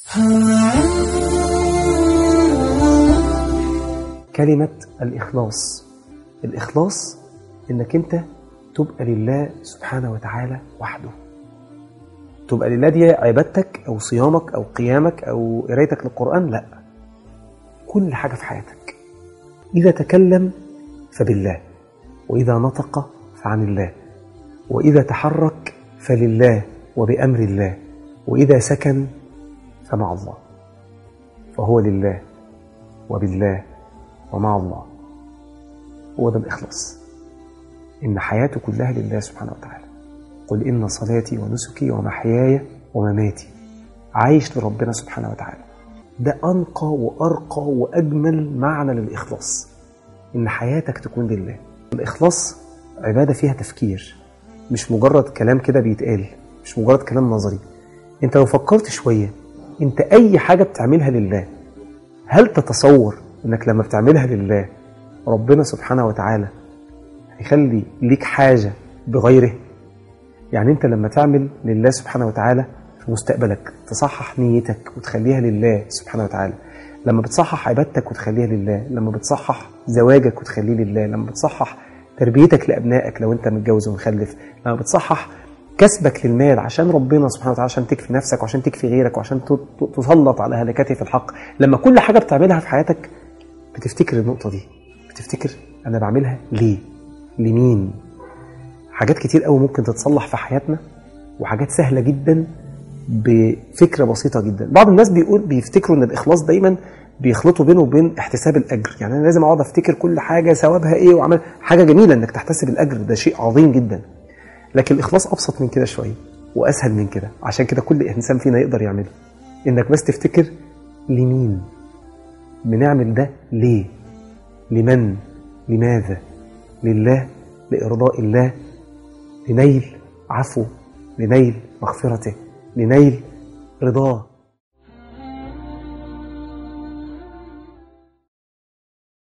كلمة الإخلاص الإخلاص إنك أنت تبقى لله سبحانه وتعالى وحده تبقى لله دي عبادتك أو صيامك أو قيامك أو قرايتك للقرآن لا كل حاجة في حياتك إذا تكلم فبالله وإذا نطق فعن الله وإذا تحرك فلله وبأمر الله وإذا سكن فمع الله فهو لله وبالله ومع الله هو ده الإخلاص إن حياته كلها لله سبحانه وتعالى قل إن صلاتي ونسكي ومحياي ومماتي عايش لربنا سبحانه وتعالى ده أنقى وأرقى وأجمل معنى للإخلاص إن حياتك تكون لله الإخلاص عبادة فيها تفكير مش مجرد كلام كده بيتقال مش مجرد كلام نظري انت لو فكرت شوية انت اي حاجة بتعملها لله هل تتصور انك لما بتعملها لله ربنا سبحانه وتعالى هيخلي ليك حاجة بغيره يعني انت لما تعمل لله سبحانه وتعالى في مستقبلك تصحح نيتك وتخليها لله سبحانه وتعالى لما بتصحح عبادتك وتخليها لله لما بتصحح زواجك وتخليه لله لما بتصحح تربيتك لابنائك لو انت متجوز ومخلف لما بتصحح كسبك للمال عشان ربنا سبحانه وتعالى عشان تكفي نفسك وعشان تكفي غيرك وعشان تسلط على هلكاته في الحق لما كل حاجه بتعملها في حياتك بتفتكر النقطه دي بتفتكر انا بعملها ليه لمين حاجات كتير قوي ممكن تتصلح في حياتنا وحاجات سهله جدا بفكره بسيطه جدا بعض الناس بيقول بيفتكروا ان الاخلاص دايما بيخلطوا بينه وبين احتساب الاجر يعني انا لازم اقعد افتكر كل حاجه ثوابها ايه وعمل حاجه جميله انك تحتسب الاجر ده شيء عظيم جدا لكن الاخلاص ابسط من كده شويه واسهل من كده عشان كده كل انسان فينا يقدر يعمله انك بس تفتكر لمين بنعمل ده ليه لمن لماذا لله لارضاء الله لنيل عفو لنيل مغفرته لنيل رضاه